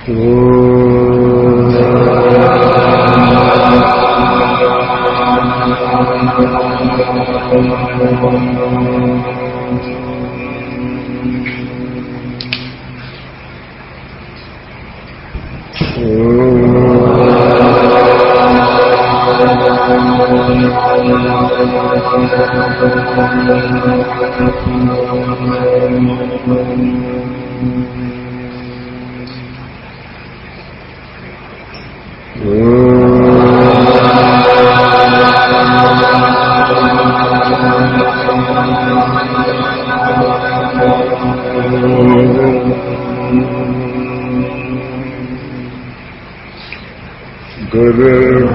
గురు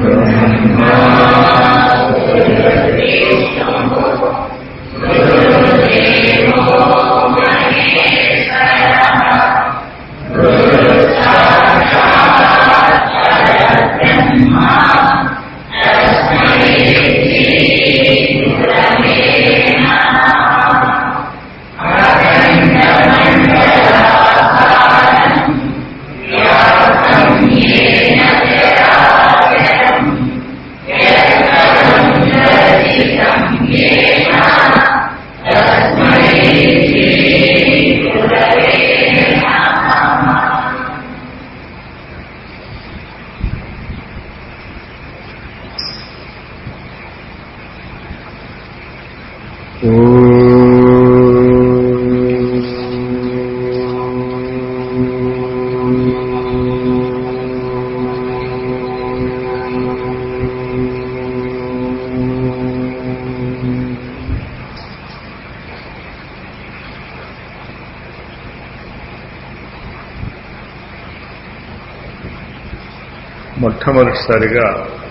మొట్టమొదటిసారిగా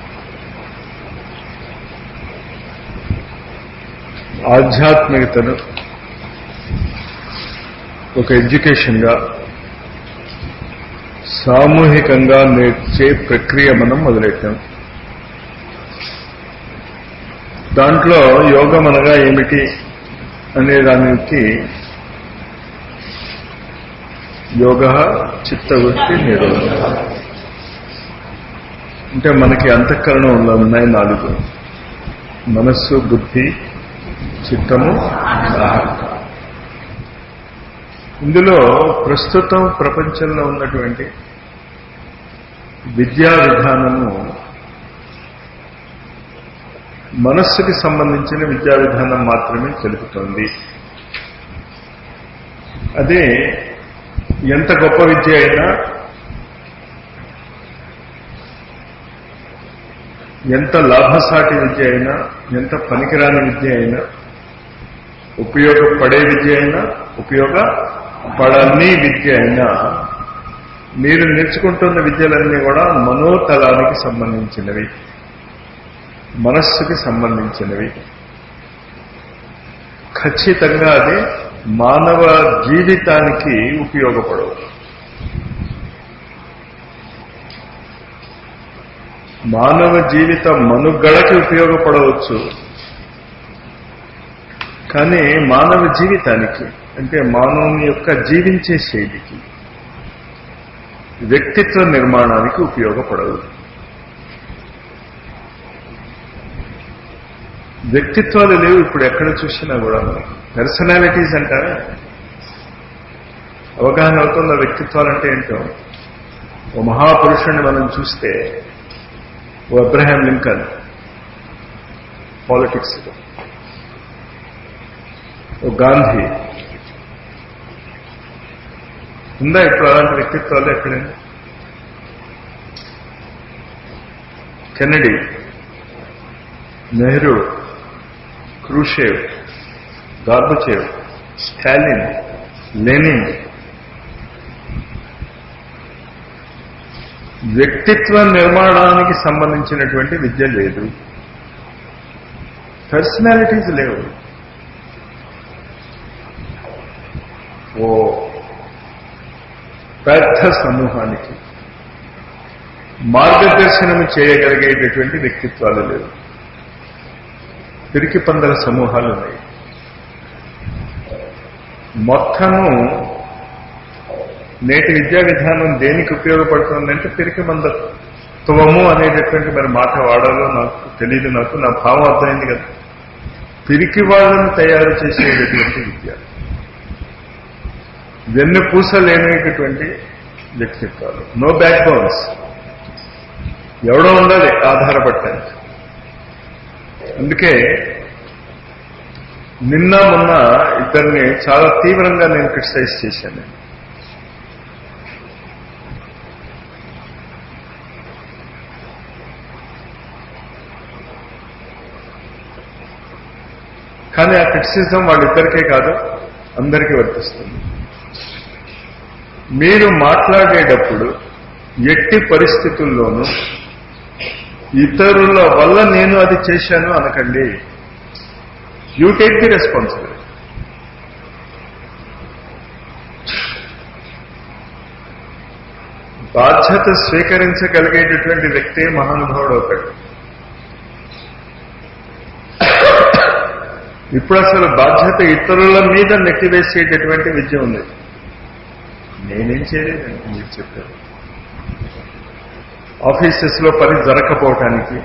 ఆధ్యాత్మికతను ఒక ఎడ్యుకేషన్గా సామూహికంగా నేర్చే ప్రక్రియ మనం మొదలెట్టాం దాంట్లో యోగం అనగా ఏమిటి అనే దానికి యోగ చిత్తవృత్తి నిరోధ అంటే మనకి అంతఃకరణంలో ఉన్నాయి నాలుగు మనస్సు బుద్ధి చిత్తము అహంకారం ఇందులో ప్రస్తుతం ప్రపంచంలో ఉన్నటువంటి విద్యా విధానము మనస్సుకి సంబంధించిన విద్యా విధానం మాత్రమే తెలుపుతోంది అదే ఎంత గొప్ప విద్య అయినా ఎంత లాభసాటి విద్య అయినా ఎంత పనికిరాని విద్య అయినా ఉపయోగపడే విద్య అయినా ఉపయోగపడని విద్య అయినా మీరు నేర్చుకుంటున్న విద్యలన్నీ కూడా మనోతలానికి సంబంధించినవి మనస్సుకి సంబంధించినవి ఖచ్చితంగా అది మానవ జీవితానికి ఉపయోగపడవు మానవ జీవిత మనుగడకి ఉపయోగపడవచ్చు కానీ మానవ జీవితానికి అంటే మానవుని యొక్క జీవించే శైలికి వ్యక్తిత్వ నిర్మాణానికి ఉపయోగపడదు వ్యక్తిత్వాలు లేవు ఇప్పుడు ఎక్కడ చూసినా కూడా పర్సనాలిటీస్ అంటారా అవగాహన అవుతున్న వ్యక్తిత్వాలు అంటే ఏంటో ఓ మహాపురుషుణ్ణి మనం చూస్తే ఓ అబ్రహాం లింకన్ పాలిటిక్స్ ఓ గాంధీ ఉందా ఇప్పుడు అలాంటి వ్యక్తిత్వాలు ఎక్కడైనా Kennedy Nehru Khrushchev Gorbachev Stalin Lenin వ్యక్తిత్వ నిర్మాణానికి సంబంధించినటువంటి విద్య లేదు పర్సనాలిటీస్ లేవు ఓ పెద్ద సమూహానికి మార్గదర్శనం చేయగలిగేటటువంటి వ్యక్తిత్వాలు లేవు పిరికి పందల సమూహాలు ఉన్నాయి మొత్తము నేటి విద్యా విధానం దేనికి ఉపయోగపడుతుందంటే పిరికి మందత్వము అనేటటువంటి మరి మాట వాడాలో నాకు తెలియదు నాకు నా భావం అర్థమైంది కదా పిరికి వాళ్ళను తయారు చేసేటటువంటి విద్య వెన్ను పూస లేనటువంటి వ్యక్తిత్వాలు నో బ్యాక్ బోన్స్ ఎవడో ఉండాలి ఆధారపడటానికి అందుకే నిన్న మొన్న ఇద్దరిని చాలా తీవ్రంగా నేను క్రిటిసైజ్ చేశాను నేను కానీ ఆ క్రిటిసిజం వాళ్ళిద్దరికే కాదు అందరికీ వర్తిస్తుంది మీరు మాట్లాడేటప్పుడు ఎట్టి పరిస్థితుల్లోనూ ఇతరుల వల్ల నేను అది చేశాను అనకండి యూ టేక్ ది రెస్పాన్సిబిలిటీ బాధ్యత స్వీకరించగలిగేటటువంటి వ్యక్తే మహానుభావుడు అవుతాడు ఇప్పుడు అసలు బాధ్యత ఇతరుల మీద నెట్టివేసేటటువంటి విద్య ఉంది నేనేం చేయలేదండి మీరు చెప్పారు ఆఫీసెస్ లో పని జరగకపోవటానికి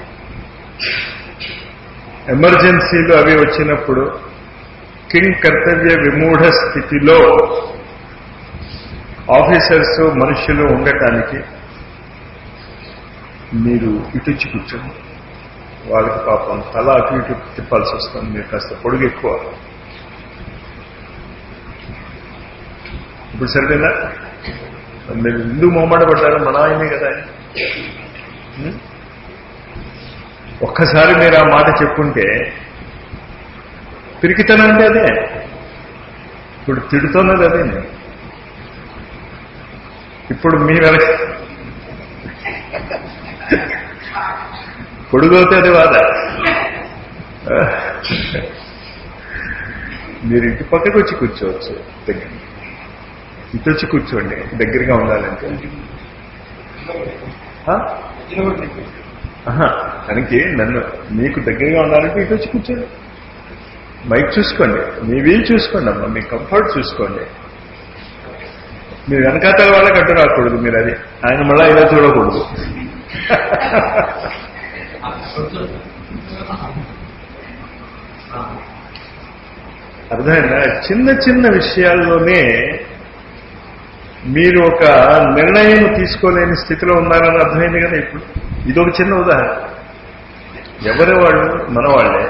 ఎమర్జెన్సీలు అవి వచ్చినప్పుడు కింగ్ కర్తవ్య విమూఢ స్థితిలో ఆఫీసర్స్ మనుషులు ఉండటానికి మీరు ఇటుచ్చి కూర్చోండి వాళ్ళకి పాపం తల అటు ఇటు తిప్పాల్సి వస్తుంది మీరు కాస్త పొడుగు ఎక్కువ ఇప్పుడు సరిపోయిందా మీరు ఎందుకు మొహమాట పడ్డారు మన ఆయనే కదా ఆయన. ఉం? ఒక్కసారి మీరు ఆ మాట చెప్పుంటే పిరికితనం అంటే అదే ఇప్పుడు తిడుతున్నది అదే నేను ఇప్పుడు మీ వెనక పొడుగవుతే అది వాద మీరు ఇంటి పక్కకు వచ్చి కూర్చోవచ్చు దగ్గర ఇటు వచ్చి కూర్చోండి దగ్గరగా ఉండాలంటే ఆ? ఆహా, తనకి నన్ను మీకు దగ్గరగా ఉండాలంటే ఇటు వచ్చి కూర్చోండి మైక్ చూసుకోండి మీ వీలు చూసుకోండి అమ్మా మీ కంఫర్ట్ చూసుకోండి మీరు వెనకాతల వాళ్ళకి అడ్డు రాకూడదు మీరు అది ఆయన మళ్ళా ఇలా చూడకూడదు అర్థమైందా చిన్న చిన్న విషయాల్లోనే మీరు ఒక నిర్ణయం తీసుకోలేని స్థితిలో ఉన్నారని అర్థమైంది కదా ఇప్పుడు ఇది ఒక చిన్న ఉదాహరణ ఎవరి వాళ్ళు మన వాళ్ళే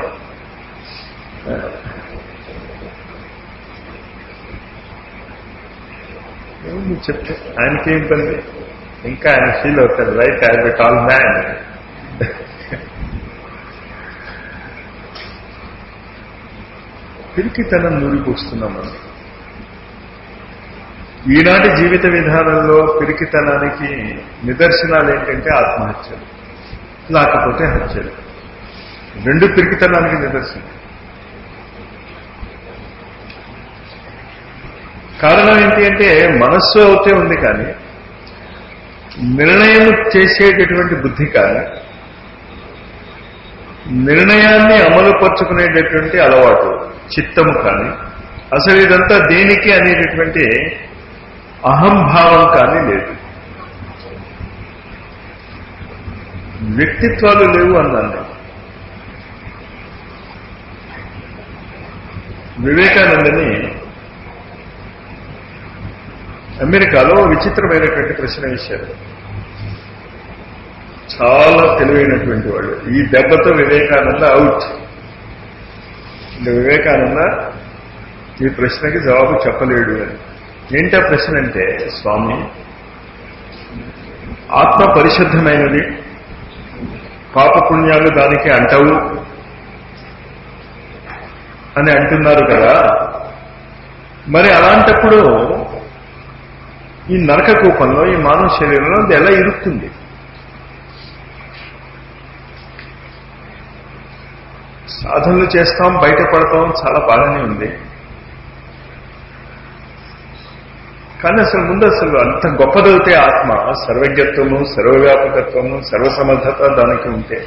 ఏముంది చెప్తే ఆయనకి ఇబ్బంది ఇంకా ఆయన ఫీల్ అవుతాడు right I bet all man పిరికితనం నూరిపోస్తున్నాం మనం ఈనాటి జీవిత విధానంలో పిరికితనానికి నిదర్శనాలు ఏంటంటే ఆత్మహత్యలు లేకపోతే హత్యలు రెండు పిరికితనానికి నిదర్శనం కారణం ఏంటి అంటే మనస్సు అవుతే ఉంది కానీ నిర్ణయం చేసేటటువంటి బుద్ధి కానీ నిర్ణయాన్ని అమలుపరుచుకునేటటువంటి అలవాటు చిత్తము కానీ అసలు ఇదంతా దేనికి అనేటటువంటి అహంభావం కానీ లేదు వ్యక్తిత్వాలు లేవు అన్నాను నేను. వివేకానందని అమెరికాలో విచిత్రమైనటువంటి ప్రశ్న వేశారు చాలా తెలివైనటువంటి వాళ్ళు ఈ దెబ్బతో వివేకానంద అవుట్ ఇంకా వివేకానంద ఈ ప్రశ్నకి జవాబు చెప్పలేడు అని ఏంటా ప్రశ్న అంటే స్వామి ఆత్మ పరిశుద్ధమైనది పాపపుణ్యాలు దానికి అంటవు అని అంటున్నారు కదా మరి అలాంటప్పుడు ఈ నరక కూపంలో ఈ మానవ శరీరంలో అది ఎలా ఇరుక్తుంది సాధనలు చేస్తాం బయటపడతాం చాలా బాగానే ఉంది కానీ అసలు ముందు అసలు అంత గొప్పదవుతే ఆత్మ సర్వజ్ఞత్వము సర్వవ్యాపకత్వము సర్వసమర్థత దానికి ఉంటే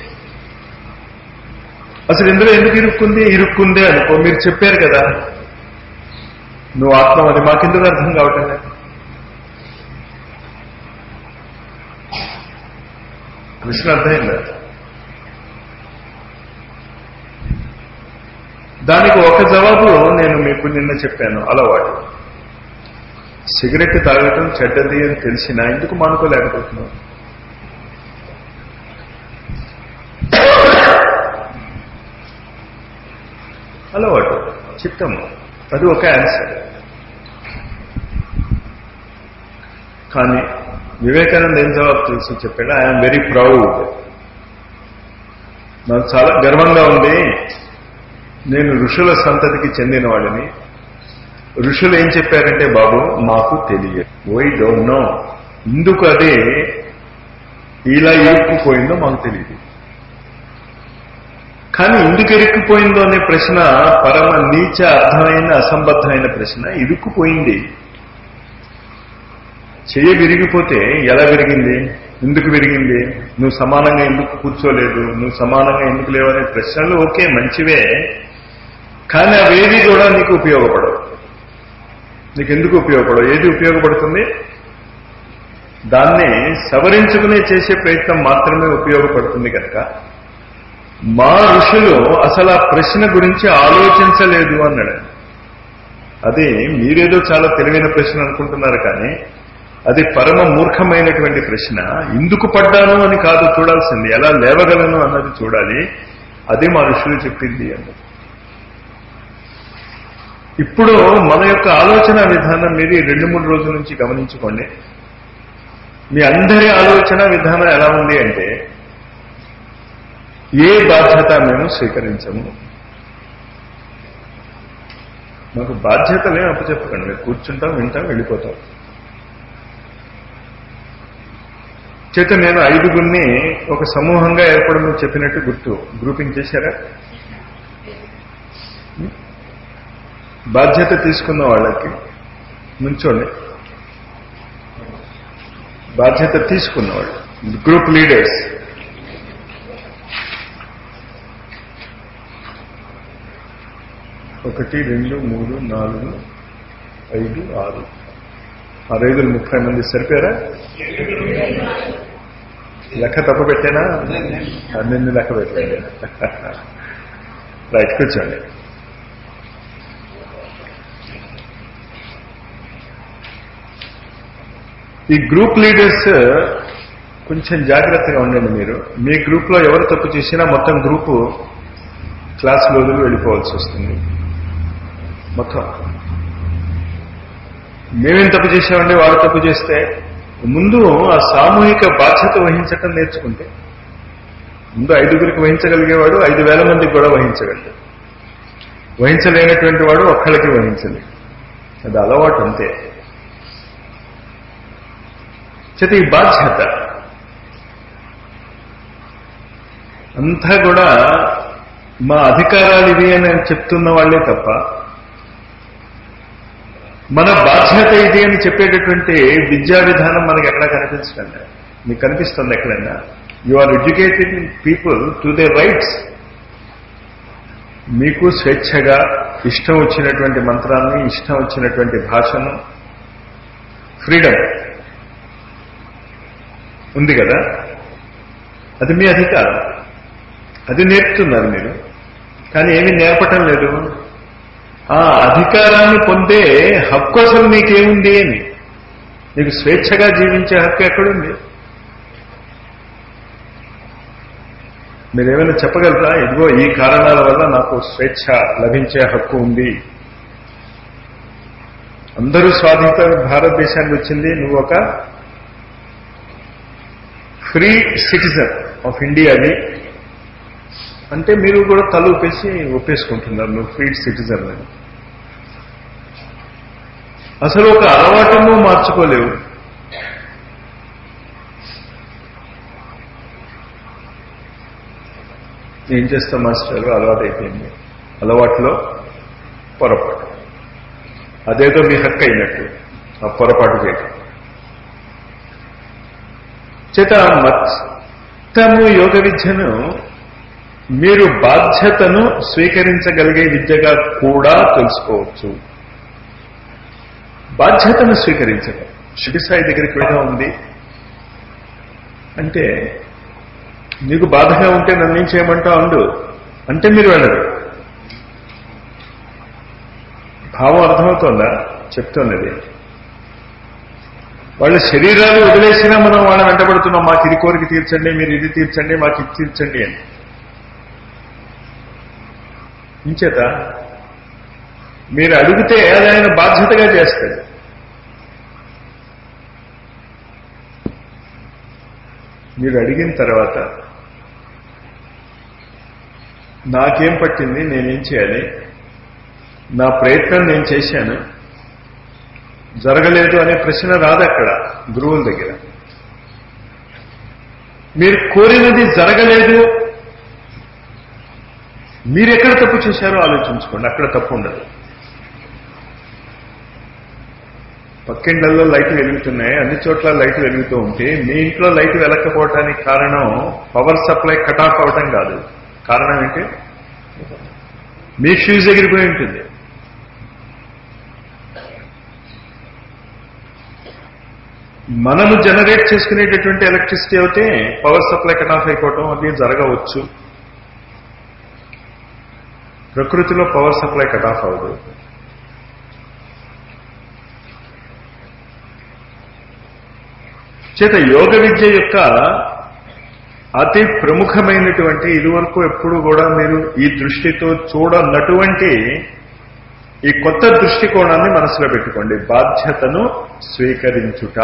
అసలు ఇందులో ఎందుకు ఇరుక్కుంది ఇరుక్కుందే అనుకో మీరు చెప్పారు కదా నువ్వు ఆత్మ అది మాకెందుకు అర్థం కావటం లేదు ప్రశ్న అర్థమైందా దానికి ఒక జవాబు నేను మీకు నిన్న చెప్పాను అలవాటు సిగరెట్ తాగటం చెడ్డది అని తెలిసినా ఎందుకు మానుకోలేకపోతున్నాం అలవాటు చిత్తము అది ఒక ఆన్సర్ కానీ వివేకానంద ఏం జవాబు తెలిసి చెప్పాడు ఐఎమ్ వెరీ ప్రౌడ్ నాకు చాలా గర్వంగా ఉంది నేను ఋషుల సంతతికి చెందిన వాడిని ఋషులు ఏం చెప్పారంటే బాబు మాకు తెలియదు వై డోంట్ నో ఎందుకు అదే ఇలా ఇరుక్కుపోయిందో మాకు తెలియదు కానీ ఎందుకు ఇరుక్కుపోయిందో అనే ప్రశ్న పరమ నీచ అర్థమైన అసంబద్ధమైన ప్రశ్న ఇరుక్కుపోయింది చెయ్య విరిగిపోతే ఎలా విరిగింది ఎందుకు విరిగింది నువ్వు సమానంగా ఎందుకు కూర్చోలేదు నువ్వు సమానంగా ఎందుకు లేవనే ప్రశ్నలు ఓకే మంచివే కానీ అవేవి కూడా నీకు ఉపయోగపడవు నీకు ఎందుకు ఉపయోగపడవు ఏది ఉపయోగపడుతుంది దాన్ని సవరించుకునే చేసే ప్రయత్నం మాత్రమే ఉపయోగపడుతుంది కనుక మా ఋషులు అసలు ఆ ప్రశ్న గురించి ఆలోచించలేదు అన్నాడు అది మీరేదో చాలా తెలివైన ప్రశ్న అనుకుంటున్నారు కానీ అది పరమ మూర్ఖమైనటువంటి ప్రశ్న ఎందుకు పడ్డాను అని కాదు చూడాల్సింది ఎలా లేవగలను అన్నది చూడాలి అదే మా ఋషులు చెప్పింది అన్నది ఇప్పుడు మన యొక్క ఆలోచన విధానం మీరు ఈ రెండు మూడు రోజుల నుంచి గమనించుకోండి మీ అందరి ఆలోచన విధానం ఎలా ఉంది అంటే ఏ బాధ్యత మేము స్వీకరించము మాకు బాధ్యతలే అప్పచెప్పకండి మేము కూర్చుంటాం వింటాం వెళ్ళిపోతాం చేత నేను ఐదుగురిని ఒక సమూహంగా ఏర్పడమని చెప్పినట్టు గుర్తు గ్రూపింగ్ చేశారా బాధ్యత తీసుకున్న వాళ్ళకి నుంచోండి బాధ్యత తీసుకున్న వాళ్ళు గ్రూప్ లీడర్స్ ఒకటి రెండు మూడు నాలుగు ఐదు ఆరు ఆరు ఐదులు ముప్పై మంది సరిపోయారా లెక్క తప్పు పెట్టానా అన్ని లెక్క పెట్టండి రైట్ కూర్చోండి ఈ గ్రూప్ లీడర్స్ కొంచెం జాగ్రత్తగా ఉండండి మీరు మీ గ్రూప్లో ఎవరు తప్పు చేసినా మొత్తం గ్రూపు క్లాసులో వదిలి వెళ్ళిపోవాల్సి వస్తుంది మొత్తం మేమేం తప్పు చేసామండి వాడు తప్పు చేస్తే ముందు ఆ సామూహిక బాధ్యత వహించటం నేర్చుకుంటే ముందు ఐదుగురికి వహించగలిగేవాడు ఐదు వేల మందికి కూడా వహించగలడు వహించలేనటువంటి వాడు ఒక్కళ్ళకి వహించలేదు అది అలవాటు అంతే చేత ఈ బాధ్యత అంతా కూడా మా అధికారాలు ఇవి అని చెప్తున్న వాళ్ళే తప్ప మన బాధ్యత ఇది అని చెప్పేటటువంటి విద్యా విధానం మనకి ఎక్కడా కనిపించడం లేదు మీకు కనిపిస్తుంది ఎక్కడైనా you are educated people to they rights మీకు స్వేచ్ఛగా ఇష్టం వచ్చినటువంటి మంత్రాన్ని ఇష్టం వచ్చినటువంటి భాషను ఫ్రీడమ్ ఉంది కదా అది మీ అధికారం అది నేర్పుతున్నారు మీరు కానీ ఏమీ నేర్పటం లేదు ఆ అధికారాన్ని పొందే హక్కు అసలు మీకేముంది అని మీకు స్వేచ్ఛగా జీవించే హక్కు ఎక్కడుంది మీరేమైనా చెప్పగలరా ఇదిగో ఈ కారణాల వల్ల నాకు స్వేచ్ఛ లభించే హక్కు ఉంది అందరూ స్వాధీన భారతదేశానికి వచ్చింది నువ్వు ఒక ఫ్రీ సిటిజన్ ఆఫ్ ఇండియాని అంటే మీరు కూడా తల ఊపేసి ఒప్పేసుకుంటున్నారు నువ్వు ఫ్రీ సిటిజన్ అని అసలు ఒక అలవాటును మార్చుకోలేవు ఏం చేస్తాం మాస్టర్ అలవాటు అయిపోయింది అలవాట్లో పొరపాటు అదేదో మీ హక్కు అయినట్టు ఆ పొరపాటు చేయటం చేత మొత్తము యోగ విద్యను మీరు బాధ్యతను స్వీకరించగలిగే విద్యగా కూడా తెలుసుకోవచ్చు బాధ్యతను స్వీకరించడం షిడిసాయి దగ్గరికి వెళ్ళడం ఉంది అంటే నీకు బాధగా ఉంటే నన్ను ఏం చేయమంటావు అండు అంటే మీరు వెళ్ళరు భావం అర్థమవుతోందా చెప్తున్నది వాళ్ళ శరీరాలు వదిలేసినా మనం వాళ్ళని వెంటబడుతున్నాం మాకు ఇది కోరిక తీర్చండి మీరు ఇది తీర్చండి మాకు ఇది తీర్చండి అని ఇంచేత మీరు అడిగితే అది ఆయన బాధ్యతగా చేస్తాడు మీరు అడిగిన తర్వాత నాకేం పట్టింది నేనేం చేయాలి నా ప్రయత్నం నేను చేశాను జరగలేదు అనే ప్రశ్న రాదు అక్కడ గురువుల దగ్గర మీరు కోరినది జరగలేదు మీరు ఎక్కడ తప్పు చేశారో ఆలోచించుకోండి అక్కడ తప్పు ఉండదు పక్కిండ్లలో లైట్లు వెలుగుతున్నాయి అన్ని చోట్ల లైట్లు వెలుగుతూ ఉంటే మీ ఇంట్లో లైట్ వెలకపోవటానికి కారణం పవర్ సప్లై కట్ ఆఫ్ అవటం కాదు కారణం ఏంటి మీ ఫ్యూజ్ ఎగిరిపోయి ఉంటుంది మనము జనరేట్ చేసుకునేటటువంటి ఎలక్ట్రిసిటీ అయితే పవర్ సప్లై కట్ ఆఫ్ అయిపోవటం అది జరగవచ్చు ప్రకృతిలో పవర్ సప్లై కట్ ఆఫ్ అవ్వదు చేత యోగ విద్య యొక్క అతి ప్రముఖమైనటువంటి ఇదివరకు ఎప్పుడు కూడా మీరు ఈ దృష్టితో చూడనటువంటి ఈ కొత్త దృష్టికోణాన్ని మనసులో పెట్టుకోండి బాధ్యతను స్వీకరించుట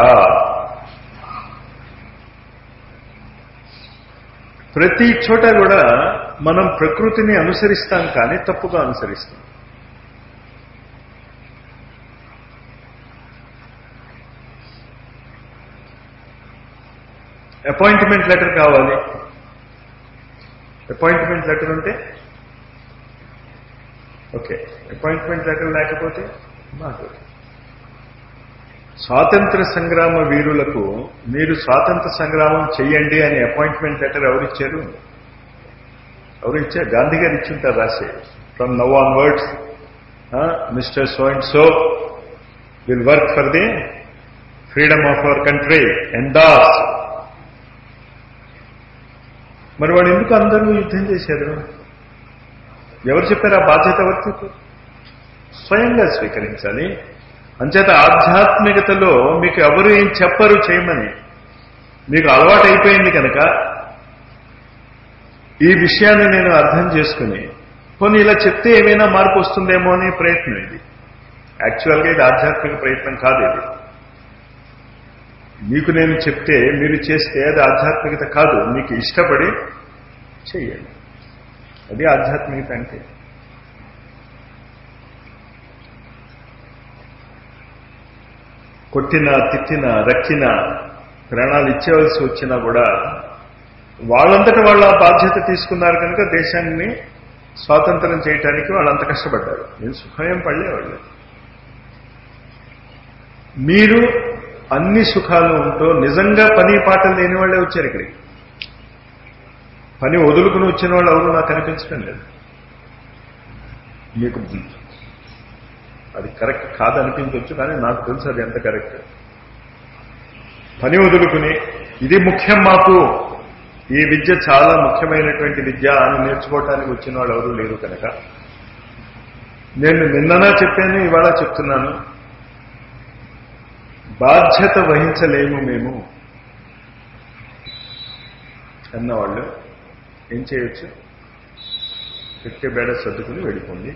ప్రతి చోట కూడా మనం ప్రకృతిని అనుసరిస్తాం కానీ తప్పుగా అనుసరిస్తాం అపాయింట్మెంట్ లెటర్ కావాలి అపాయింట్మెంట్ లెటర్ ఉంటే ఓకే అపాయింట్మెంట్ లెటర్ లేకపోతే మాకు స్వాతంత్ర సంగ్రామ వీరులకు మీరు స్వాతంత్ర సంగ్రామం చెయ్యండి అని అపాయింట్మెంట్ లెటర్ ఎవరిచ్చారు ఎవరు ఇచ్చారు గాంధీ గారు ఇచ్చుంటారు రాసే from now onwards mister so and so will work for the freedom of our country ఎండాస్ మరి వాడు ఎందుకు అందరూ యుద్ధం చేశారు ఎవరు చెప్పారు ఆ బాధ్యత ఎవరికి స్వయంగా స్వీకరించాలి అంచేత ఆధ్యాత్మికతలో మీకు ఎవరు ఏం చెప్పరు చేయమని మీకు అలవాటు అయిపోయింది కనుక ఈ విషయాన్ని నేను అర్థం చేసుకుని కొన్ని ఇలా చెప్తే ఏమైనా మార్పు వస్తుందేమో అనే ప్రయత్నం ఇది యాక్చువల్గా ఇది ఆధ్యాత్మిక ప్రయత్నం కాదు ఇది మీకు నేను చెప్తే మీరు చేస్తే అది ఆధ్యాత్మికత కాదు మీకు ఇష్టపడి చెయ్యండి అది ఆధ్యాత్మికత అంటే కొట్టినా తిట్టినా రక్కినా ప్రాణాలు ఇచ్చేవలసి వచ్చినా కూడా వాళ్ళంతటా వాళ్ళ బాధ్యత తీసుకున్నారు కనుక దేశాన్ని స్వాతంత్రం చేయటానికి వాళ్ళంత కష్టపడ్డారు నేను సుఖమేం పడలేవాళ్ళు మీరు అన్ని సుఖాలు ఉంటూ నిజంగా పని పాటలు లేని వాళ్ళే వచ్చారు ఇక్కడికి పని వదులుకుని వచ్చిన వాళ్ళు ఎవరు నాకు కనిపించడం లేదు మీకు అది కరెక్ట్ కాదనిపించవచ్చు కానీ నాకు తెలుసు అది ఎంత కరెక్ట్ పని వదులుకుని ఇది ముఖ్యం మాకు ఈ విద్య చాలా ముఖ్యమైనటువంటి విద్య అని నేర్చుకోవటానికి వచ్చిన వాళ్ళు ఎవరు లేరు కనుక నేను నిన్ననా చెప్పాను ఇవాళ చెప్తున్నాను బాధ్యత వహించలేము మేము అన్నవాళ్ళు ఏం చేయొచ్చు పెట్టే బేడ సర్దుకుని వెళ్ళిపోండి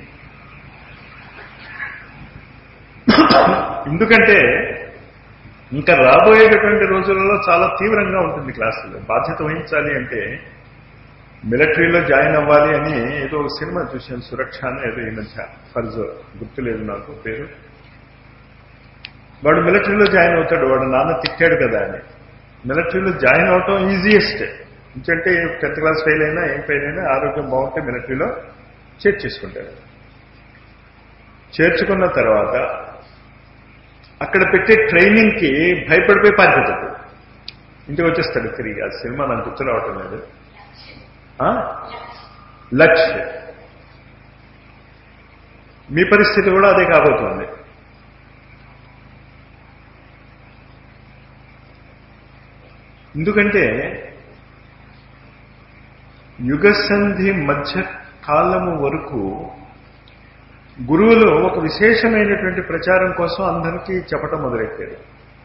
ఎందుకంటే ఇంకా రాబోయేటటువంటి రోజులలో చాలా తీవ్రంగా ఉంటుంది క్లాసులో బాధ్యత వహించాలి అంటే మిలిటరీలో జాయిన్ అవ్వాలి అని ఏదో ఒక సినిమా చూశాను సురక్ష అని ఏదో ఈ మధ్య ఫర్జ్ గుర్తులేదు నాకు పేరు వాడు మిలిటరీలో జాయిన్ అవుతాడు వాడు నాన్న తిట్టాడు కదా అని మిలిటరీలో జాయిన్ అవటం ఈజియెస్ట్ ఎందుకంటే టెన్త్ క్లాస్ ఫెయిల్ అయినా ఏం ఫెయిల్ అయినా ఆరోగ్యం బాగుంటే మిలిటరీలో చేర్చేసుకుంటాడు చేర్చుకున్న తర్వాత అక్కడ పెట్టే ట్రైనింగ్కి భయపడిపోయి పారిపోతాడు ఇంటికి వచ్చేస్తాడు తిరిగి ఆ సినిమా నాకు గుర్తు రావటం లేదు లక్ష్య మీ పరిస్థితి కూడా అదే కాబోతోంది ఎందుకంటే యుగసంధి మధ్య కాలము వరకు గురువులు ఒక విశేషమైనటువంటి ప్రచారం కోసం అందరికీ చెప్పటం మొదలెట్టారు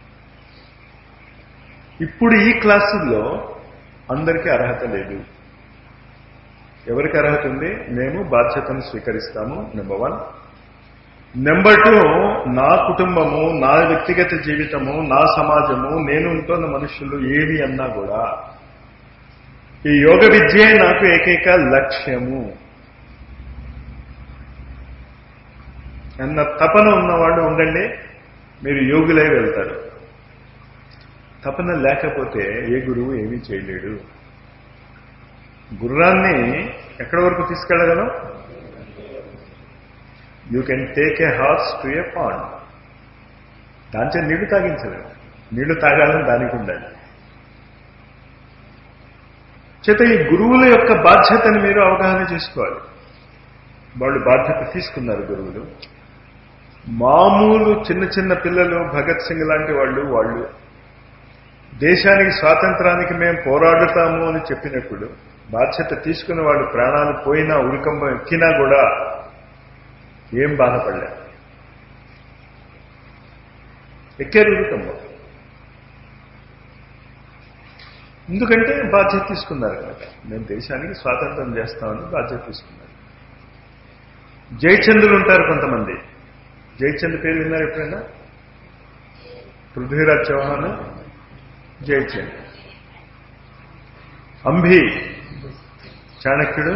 ఇప్పుడు ఈ క్లాసుల్లో అందరికీ అర్హత లేదు ఎవరికి అర్హత ఉంది మేము బాధ్యతను స్వీకరిస్తాము నెంబర్ వన్ నెంబర్ టూ నా కుటుంబము నా వ్యక్తిగత జీవితము నా సమాజము నేను ఉంటున్న మనుషులు ఏవి అన్నా కూడా ఈ యోగ విద్యే నాకు ఏకైక లక్ష్యము అన్న తపన ఉన్నవాళ్ళు ఉండండి మీరు యోగులై వెళ్తారు తపన లేకపోతే ఏ గురువు ఏమీ చేయలేడు గుర్రాన్ని ఎక్కడి వరకు తీసుకెళ్ళగలం you can take a horse to a pond దాంట్లో నీళ్లు తాగించలేము నీళ్లు తాగాలని దానికి ఉండాలి చేత ఈ గురువుల యొక్క బాధ్యతను మీరు అవగాహన చేసుకోవాలి వాళ్ళు బాధ్యత తీసుకున్నారు గురువులు మామూలు చిన్న చిన్న పిల్లలు భగత్ సింగ్ లాంటి వాళ్ళు వాళ్ళు దేశానికి స్వాతంత్రానికి మేము పోరాడుతాము అని చెప్పినప్పుడు బాధ్యత తీసుకున్న వాళ్ళు ప్రాణాలు పోయినా ఉరికంబం ఎక్కినా కూడా ఏం బాధపడలే ఎక్కారు ఉరికంబం ఎందుకంటే బాధ్యత తీసుకున్నారు కనుక మేము దేశానికి స్వాతంత్రం చేస్తామని బాధ్యత తీసుకున్నారు జయచంద్రులు ఉంటారు కొంతమంది జయచంద్ పేరు విన్నారు ఎప్పుడైనా పృథ్వీరాజ్ చౌహాన్ జయచంద్ అంబి చాణక్యుడు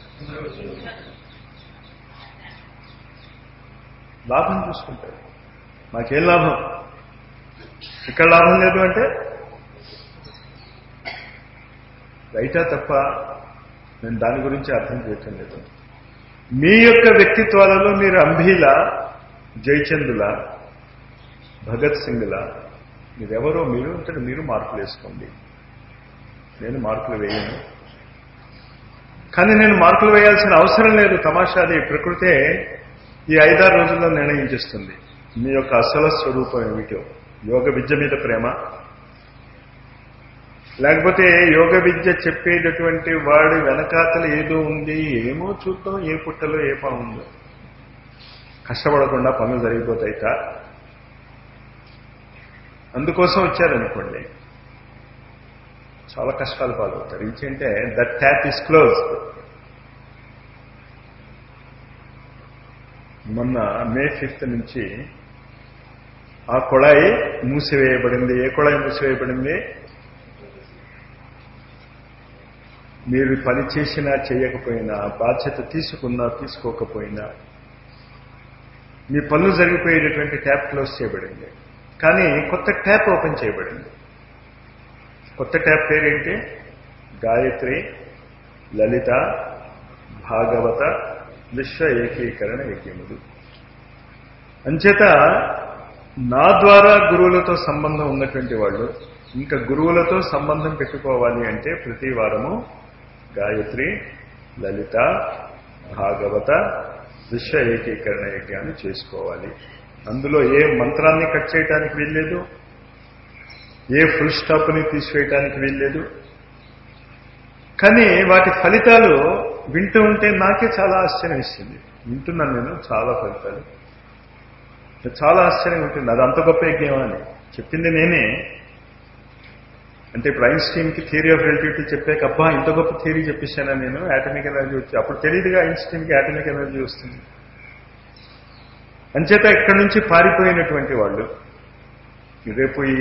లాభం చూసుకుంటాడు మాకేం లాభం ఇక్కడ లాభం లేదు అంటే రైటా తప్ప నేను దాని గురించి అర్థం చేయటం లేదు మీ యొక్క వ్యక్తిత్వాలలో మీరు అంబీల జయచందుల భగత్ సింగ్ల మీరెవరో మీరు అంటే మీరు మార్కులు వేసుకోండి నేను మార్కులు వేయను కానీ నేను మార్కులు వేయాల్సిన అవసరం లేదు తమాషాది ప్రకృతే ఈ ఐదారు రోజుల్లో నిర్ణయించేస్తుంది మీ యొక్క అసలు స్వరూపం ఏమిటో యోగ విద్య మీద ప్రేమ లేకపోతే యోగ విద్య చెప్పేటటువంటి వాడి వెనకాతల ఏదో ఉంది ఏమో చూద్దాం ఏ పుట్టలో ఏ పని ఉందో కష్టపడకుండా పనులు జరిగిపోతాయిట అందుకోసం వచ్చారనుకోండి చాలా కష్టాలు పాల్గొతారు ఏంటంటే దట్ ట్యాప్ ఇస్ క్లోజ్ మొన్న మే ఫిఫ్త్ నుంచి ఆ కుళాయి మూసివేయబడింది ఏ కుళాయి మూసివేయబడింది మీరు పని చేసినా చేయకపోయినా బాధ్యత తీసుకున్నా తీసుకోకపోయినా మీ పనులు జరిగిపోయేటటువంటి ట్యాప్ క్లోజ్ చేయబడింది కానీ కొత్త ట్యాప్ ఓపెన్ చేయబడింది కొత్త ట్యాప్ పేరేంటి గాయత్రి లలిత భాగవత విశ్వ ఏకీకరణ యజ్ఞములు అంచేత నా ద్వారా గురువులతో సంబంధం ఉన్నటువంటి వాళ్ళు ఇంకా గురువులతో సంబంధం పెట్టుకోవాలి అంటే ప్రతి వారము గాయత్రి లలిత భాగవత విశ్వ ఏకీకరణ యజ్ఞాన్ని చేసుకోవాలి అందులో ఏ మంత్రాన్ని కట్ చేయడానికి వీల్లేదు ఏ ఫుల్ స్టాప్ని తీసివేయటానికి వీల్లేదు కానీ వాటి ఫలితాలు వింటూ ఉంటే నాకే చాలా ఆశ్చర్యం ఇస్తుంది వింటున్నాను నేను చాలా ఫలితాలు చాలా ఆశ్చర్యం ఉంటుంది అది అంత గొప్ప యజ్ఞం అని చెప్పింది నేనే అంటే ఇప్పుడు ఐన్స్టీన్కి థియరీ ఆఫ్ రిలేటివిటీ చెప్పాక అబ్బా ఇంత గొప్ప థియరీ చెప్పేశానా నేను యాటమిక్ ఎనర్జీ వచ్చి అప్పుడు తెలియదుగా ఐన్స్టీన్కి యాటమిక్ ఎనర్జీ వస్తుంది అంచేత ఇక్కడి నుంచి పారిపోయినటువంటి వాళ్ళు రేపు ఈ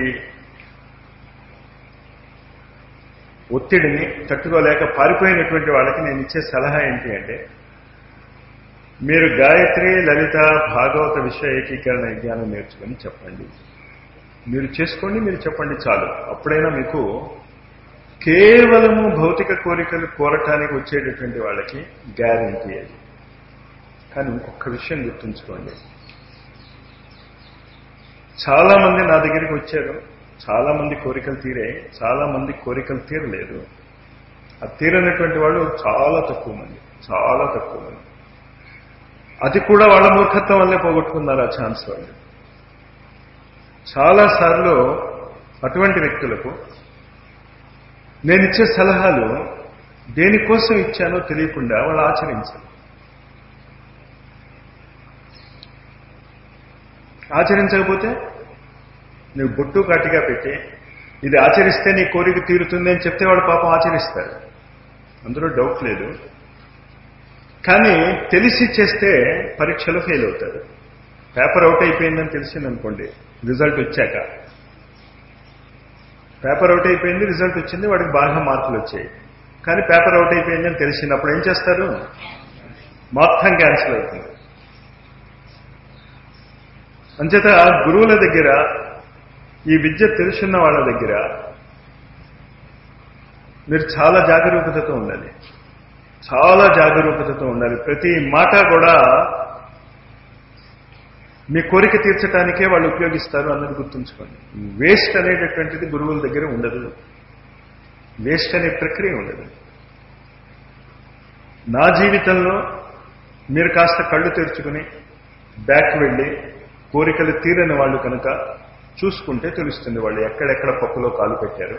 ఒత్తిడిని తట్టుకోలేక పారిపోయినటువంటి వాళ్ళకి నేను ఇచ్చే సలహా ఏంటి అంటే మీరు గాయత్రి లలిత భాగవత విషయ ఏకీకరణ విజ్ఞానం నేర్చుకొని చెప్పండి మీరు చేసుకోండి మీరు చెప్పండి చాలు అప్పుడైనా మీకు కేవలము భౌతిక కోరికలు కోరటానికి వచ్చేటటువంటి వాళ్ళకి గ్యారంటీ అది కానీ ఇంకొక విషయం గుర్తుంచుకోండి చాలా మంది నా దగ్గరికి వచ్చారు చాలా మంది కోరికలు తీరే చాలా మంది కోరికలు తీరలేదు ఆ తీరనటువంటి వాళ్ళు చాలా తక్కువ మంది చాలా తక్కువ మంది అది కూడా వాళ్ళ మూర్ఖత్వం వల్లే పోగొట్టుకున్నారు ఆ ఛాన్స్ వాళ్ళు చాలాసార్లు అటువంటి వ్యక్తులకు నేను ఇచ్చే సలహాలు దేనికోసం ఇచ్చానో తెలియకుండా వాళ్ళు ఆచరించరు ఆచరించకపోతే నువ్వు బొట్టు కాటిగా పెట్టి ఇది ఆచరిస్తే నీ కోరిక తీరుతుంది అని చెప్తే వాడు పాపం ఆచరిస్తారు అందులో డౌట్ లేదు కానీ తెలిసి చేస్తే పరీక్షలో ఫెయిల్ అవుతారు పేపర్ అవుట్ అయిపోయిందని తెలిసిందనుకోండి రిజల్ట్ వచ్చాక పేపర్ అవుట్ అయిపోయింది రిజల్ట్ వచ్చింది వాడికి బాగా మార్కులు వచ్చాయి కానీ పేపర్ అవుట్ అయిపోయిందని తెలిసినప్పుడు ఏం చేస్తారు మొత్తం క్యాన్సిల్ అవుతుంది అంచేత గురువుల దగ్గర ఈ విద్య తెలుసున్న వాళ్ళ దగ్గర మీరు చాలా జాగరూకతతో ఉండాలి చాలా జాగరూకతతో ఉండాలి ప్రతి మాట కూడా మీ కోరిక తీర్చడానికే వాళ్ళు ఉపయోగిస్తారు అన్నది గుర్తుంచుకోండి వేస్ట్ అనేటటువంటిది గురువుల దగ్గర ఉండదు వేస్ట్ అనే ప్రక్రియ ఉండదు నా జీవితంలో మీరు కాస్త కళ్ళు తెరుచుకుని బ్యాక్ వెళ్ళి కోరికలు తీరని వాళ్ళు కనుక చూసుకుంటే తెలుస్తుంది వాళ్ళు ఎక్కడెక్కడ పప్పులో కాలు పెట్టారు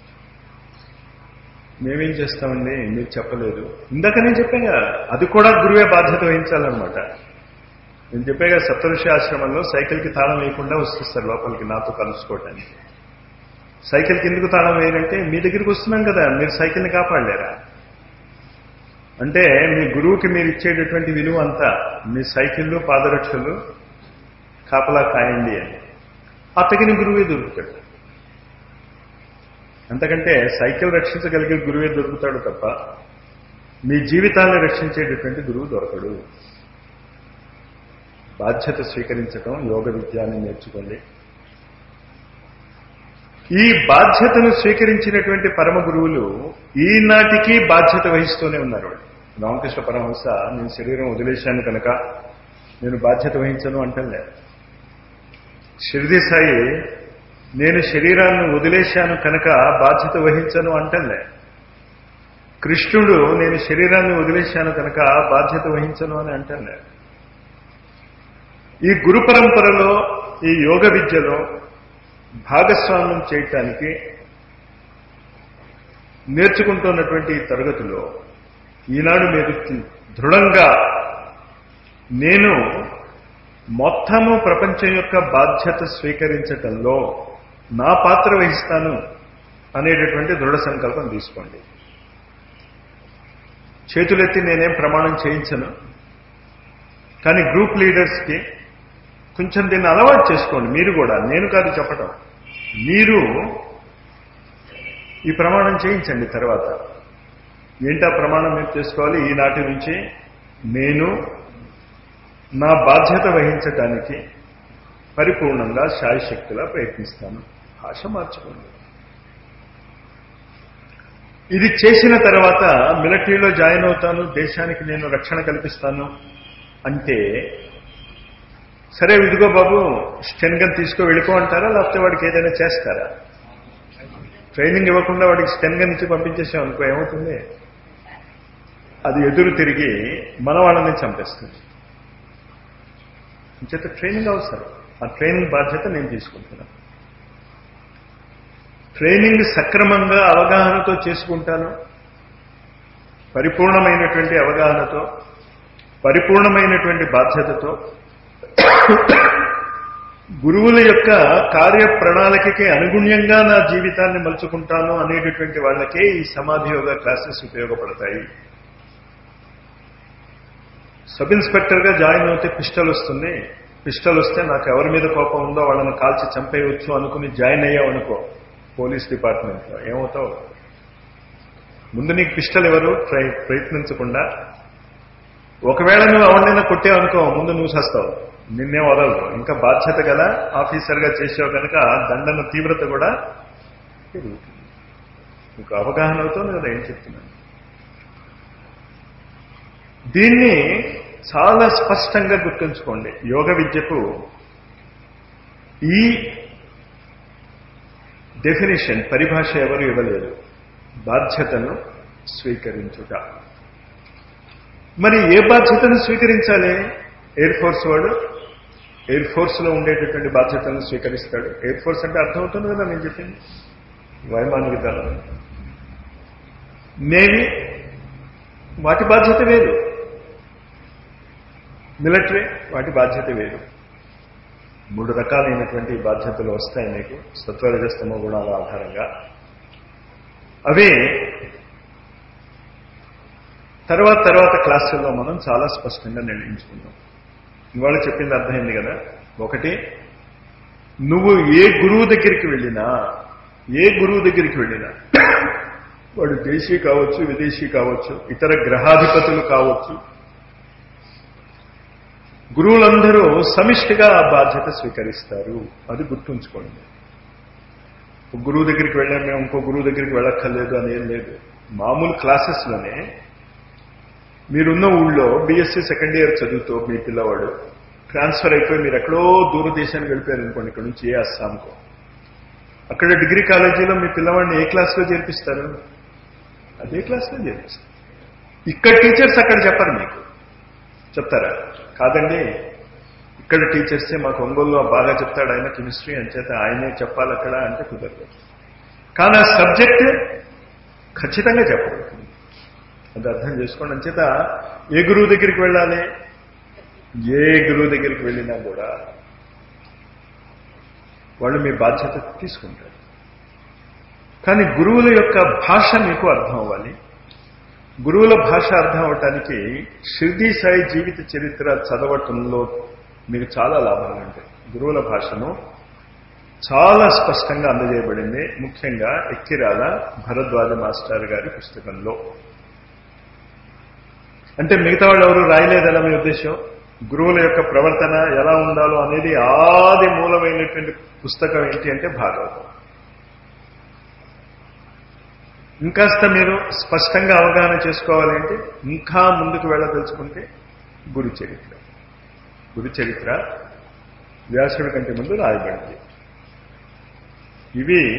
మేమేం చేస్తామండి మీరు చెప్పలేదు ఇందాక నేను చెప్పాగా అది కూడా గురువే బాధ్యత వహించాలన్నమాట నేను చెప్పాగా సప్తఋషి ఆశ్రమంలో సైకిల్కి తాళం వేయకుండా వస్తుస్తారు లోపలికి నాతో కలుసుకోవటానికి సైకిల్కి ఎందుకు తాళం వేయాలంటే మీ దగ్గరికి వస్తున్నాం కదా మీరు సైకిల్ని కాపాడలేరా అంటే మీ గురువుకి మీరు ఇచ్చేటటువంటి విలువ అంతా మీ సైకిళ్ళు పాదరక్షలు కాపలా కాయండి అని అతగిన గురువే దొరుకుతాడు అంతకంటే సైకిల్ రక్షించగలిగే గురువే దొరుకుతాడు తప్ప మీ జీవితాన్ని రక్షించేటటువంటి గురువు దొరకడు బాధ్యత స్వీకరించడం యోగ విద్యాన్ని నేర్చుకోండి ఈ బాధ్యతను స్వీకరించినటువంటి పరమ గురువులు ఈనాటికి బాధ్యత వహిస్తూనే ఉన్నారు రామకృష్ణ పరమహంస నేను శరీరం వదిలేశాను కనుక నేను బాధ్యత వహించను అంటలే షిరిడి సాయి నేను శరీరాన్ని వదిలేశాను కనుక బాధ్యత వహించను అంటలే కృష్ణుడు నేను శరీరాన్ని వదిలేశాను కనుక బాధ్యత వహించను అని అంటలే ఈ గురు పరంపరలో ఈ యోగ విద్యలో భాగస్వామ్యం చేయటానికి నేర్చుకుంటున్నటువంటి ఈ తరగతిలో ఈనాడు మీరు దృఢంగా నేను మొత్తము ప్రపంచం యొక్క బాధ్యత స్వీకరించటంలో నా పాత్ర వహిస్తాను అనేటటువంటి దృఢ సంకల్పం తీసుకోండి చేతులెత్తి నేనేం ప్రమాణం చేయించను కానీ గ్రూప్ లీడర్స్కి కొంచెం దీన్ని అలవాటు చేసుకోండి మీరు కూడా నేను కాదు చెప్పటం మీరు ఈ ప్రమాణం చేయించండి తర్వాత ఏంటా ప్రమాణం మీరు చేసుకోవాలి ఈనాటి నుంచి నేను నా బాధ్యత వహించటానికి పరిపూర్ణంగా శాయశక్తిలా ప్రయత్నిస్తాను భాష మార్చుకోండి ఇది చేసిన తర్వాత మిలిటరీలో జాయిన్ అవుతాను దేశానికి నేను రక్షణ కల్పిస్తాను అంటే సరే ఇదిగో బాబు స్టెన్ గన్ తీసుకో వెళ్ళిపో అంటారా లేకపోతే వాడికి ఏదైనా చేస్తారా ట్రైనింగ్ ఇవ్వకుండా వాడికి స్టెన్ గన్ ఇచ్చి పంపించేసాం అనుకో ఏమవుతుంది అది ఎదురు తిరిగి మన వాళ్ళని చంపేస్తుంది చేత ట్రైనింగ్ అవసరం ఆ ట్రైనింగ్ బాధ్యత నేను తీసుకుంటున్నాను ట్రైనింగ్ సక్రమంగా అవగాహనతో చేసుకుంటాను పరిపూర్ణమైనటువంటి అవగాహనతో పరిపూర్ణమైనటువంటి బాధ్యతతో గురువుల యొక్క కార్య ప్రణాళికకి అనుగుణ్యంగా నా జీవితాన్ని మలుచుకుంటాను అనేటటువంటి వాళ్ళకే ఈ సమాధి యోగా క్లాసెస్ ఉపయోగపడతాయి సబ్ ఇన్స్పెక్టర్గా జాయిన్ అవుతే పిస్టల్ వస్తుంది పిస్టల్ వస్తే నాకు ఎవరి మీద కోపం ఉందో వాళ్ళని కాల్చి చంపేయవచ్చు అనుకుని జాయిన్ అయ్యావు అనుకో పోలీస్ డిపార్ట్మెంట్లో ఏమవుతావు ముందు నీకు పిస్టల్ ఎవరు ట్రై ప్రయత్నించకుండా ఒకవేళ నువ్వు ఎవరినైనా కొట్టావనుకో ముందు నువ్వు చేస్తావు నిన్నే వదలదు ఇంకా బాధ్యత గల ఆఫీసర్గా చేసావు కనుక దండన తీవ్రత కూడా పెరుగుతుంది మీకు అవగాహన అవుతుంది కదా ఏం చెప్తున్నాను దీన్ని చాలా స్పష్టంగా గుర్తుంచుకోండి యోగ విద్యకు ఈ డెఫినేషన్ పరిభాష ఎవరు ఇవ్వలేదు బాధ్యతను స్వీకరించుట మరి ఏ బాధ్యతను స్వీకరించాలి ఎయిర్ ఫోర్స్ వాడు ఎయిర్ ఫోర్స్లో ఉండేటటువంటి బాధ్యతలను స్వీకరిస్తాడు ఎయిర్ ఫోర్స్ అంటే అర్థమవుతుంది కదా నేను చెప్పింది వైమానిక దళం నేవీ వాటి బాధ్యత వేరు మిలిటరీ వాటి బాధ్యత వేరు మూడు రకాలైనటువంటి బాధ్యతలు వస్తాయి మీకు సత్వరజస్తమ గుణాల ఆధారంగా అవే తర్వాత తర్వాత క్లాసుల్లో మనం చాలా స్పష్టంగా నిర్ణయించుకుందాం ఇవాళ చెప్పింది అర్థమైంది కదా ఒకటి నువ్వు ఏ గురువు దగ్గరికి వెళ్ళినా ఏ గురువు దగ్గరికి వెళ్ళినా వాడు దేశీ కావచ్చు విదేశీ కావచ్చు ఇతర గ్రహాధిపతులు కావచ్చు గురువులందరూ సమిష్టిగా ఆ బాధ్యత స్వీకరిస్తారు అది గుర్తుంచుకోండి ఒక గురువు దగ్గరికి వెళ్ళాం మేము ఇంకో గురువు దగ్గరికి వెళ్ళక్కర్లేదు అని ఏం లేదు మామూలు క్లాసెస్లోనే మీరున్న ఊళ్ళో బీఎస్సీ సెకండ్ ఇయర్ చదువుతూ మీ పిల్లవాడు ట్రాన్స్ఫర్ అయిపోయి మీరు ఎక్కడో దూరదేశానికి వెళ్ళిపోయారు అనుకోండి ఇక్కడ నుంచి ఏ అస్సాంకో అక్కడ డిగ్రీ కాలేజీలో మీ పిల్లవాడిని ఏ క్లాస్లో చేర్పిస్తారు అదే క్లాస్లో చేర్పిస్తారు ఇక్కడ టీచర్స్ అక్కడ చెప్పరు మీకు చెప్తారా కాదండి ఇక్కడ టీచర్సే మాకు ఒంగోలులో బాగా చెప్తాడు ఆయన కెమిస్ట్రీ అంచేత ఆయనే చెప్పాలి అక్కడ అంటే కుదరదు కానీ ఆ సబ్జెక్ట్ ఖచ్చితంగా చెప్పరు అది అర్థం చేసుకోండి అంచేత ఏ గురువు దగ్గరికి వెళ్ళాలి ఏ గురువు దగ్గరికి వెళ్ళినా కూడా వాళ్ళు మీ బాధ్యత తీసుకుంటారు కానీ గురువుల యొక్క భాష మీకు అర్థం అవ్వాలి గురువుల భాష అర్థం అవటానికి షిర్డీ సాయి జీవిత చరిత్ర చదవటంలో మీకు చాలా లాభాలు ఉంటాయి గురువుల భాషను చాలా స్పష్టంగా అందజేయబడింది ముఖ్యంగా ఎక్కిరాల భరద్వాజ మాస్టర్ గారి పుస్తకంలో అంటే మిగతా వాళ్ళు ఎవరు రాయలేదన్న మీ ఉద్దేశం గురువుల యొక్క ప్రవర్తన ఎలా ఉండాలో అనేది ఆది మూలమైనటువంటి పుస్తకం ఏంటి అంటే భాగవతం ఇంకాస్త మీరు స్పష్టంగా అవగాహన చేసుకోవాలంటే ఇంకా ముందుకు వెళ్ళదలుచుకుంటే గురు చరిత్ర గురు చరిత్ర వ్యాసుడి కంటే ముందు రాయబడింది ఇవి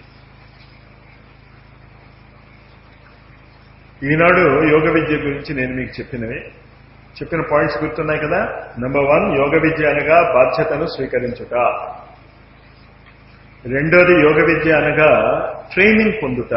ఈనాడు యోగ విద్య గురించి నేను మీకు చెప్పినవి చెప్పిన పాయింట్స్ గుర్తున్నాయి కదా నెంబర్ వన్ యోగ విద్య అనగా బాధ్యతను స్వీకరించుట రెండోది యోగ విద్య అనగా ట్రైనింగ్ పొందుట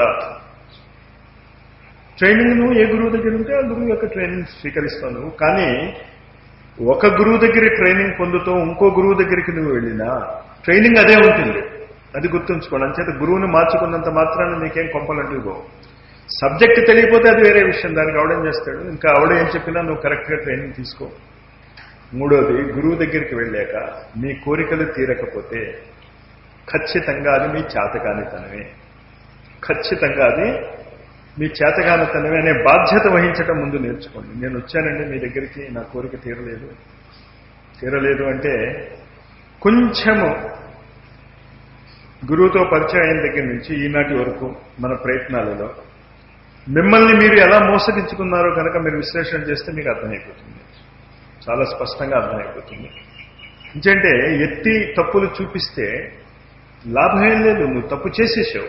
ట్రైనింగ్ నువ్వు ఏ గురువు దగ్గర ఉంటే ఆ గురువు యొక్క ట్రైనింగ్ స్వీకరిస్తావు నువ్వు కానీ ఒక గురువు దగ్గర ట్రైనింగ్ పొందుతూ ఇంకో గురువు దగ్గరికి నువ్వు వెళ్ళినా ట్రైనింగ్ అదే ఉంటుంది అది గుర్తుంచుకోండి అంచేత గురువుని మార్చుకున్నంత మాత్రాన్ని నీకేం కొంపలంటూ పో సబ్జెక్ట్ తెలియకపోతే అది వేరే విషయం దానికి ఆవిడేం చేస్తాడు ఇంకా ఆవిడ ఏం చెప్పినా నువ్వు కరెక్ట్గా ట్రైనింగ్ తీసుకో మూడోది గురువు దగ్గరికి వెళ్ళాక మీ కోరికలు తీరకపోతే ఖచ్చితంగా అది మీ చేతకానితనమే ఖచ్చితంగా అది మీ చేతగానితనమే అనే బాధ్యత వహించటం ముందు నేర్చుకోండి నేను వచ్చానండి మీ దగ్గరికి నా కోరిక తీరలేదు తీరలేదు అంటే కొంచెము గురువుతో పరిచయం అయిన దగ్గర నుంచి ఈనాటి వరకు మన ప్రయత్నాలలో మిమ్మల్ని మీరు ఎలా మోసగించుకున్నారో కనుక మీరు విశ్లేషణ చేస్తే మీకు అర్థమైపోతుంది చాలా స్పష్టంగా అర్థమైపోతుంది ఎందుకంటే ఎత్తి తప్పులు చూపిస్తే లాభం ఏం లేదు నువ్వు తప్పు చేసేసావు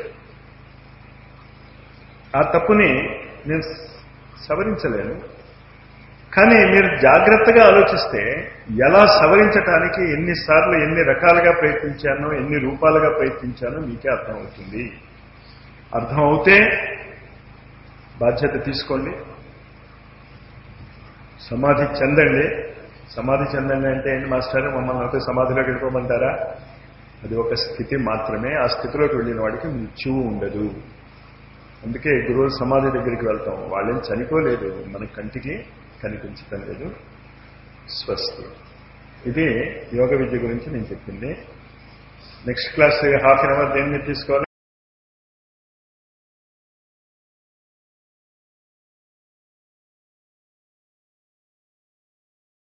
ఆ తప్పుని నేను సవరించలేను కానీ మీరు జాగ్రత్తగా ఆలోచిస్తే ఎలా సవరించటానికి ఎన్నిసార్లు ఎన్ని రకాలుగా ప్రయత్నించానో ఎన్ని రూపాలుగా ప్రయత్నించానో మీకే అర్థమవుతుంది అర్థం అవుతే బాధ్యత తీసుకోండి సమాధి చెందండి సమాధి చెందండి అంటే ఏంటి మాస్టర్ మమ్మల్ని అయితే సమాధిలోకి వెళ్ళిపోమంటారా అది ఒక స్థితి మాత్రమే ఆ స్థితిలోకి వెళ్ళిన వాడికి మృత్యువు ఉండదు అందుకే గురువుల సమాధి దగ్గరికి వెళ్తాం వాళ్ళేం చనిపోలేదు మన కంటికి కనిపించటం లేదు స్వస్తి ఇది యోగ విద్య గురించి నేను చెప్పింది next class half an hour దేని మీద తీసుకోవాలి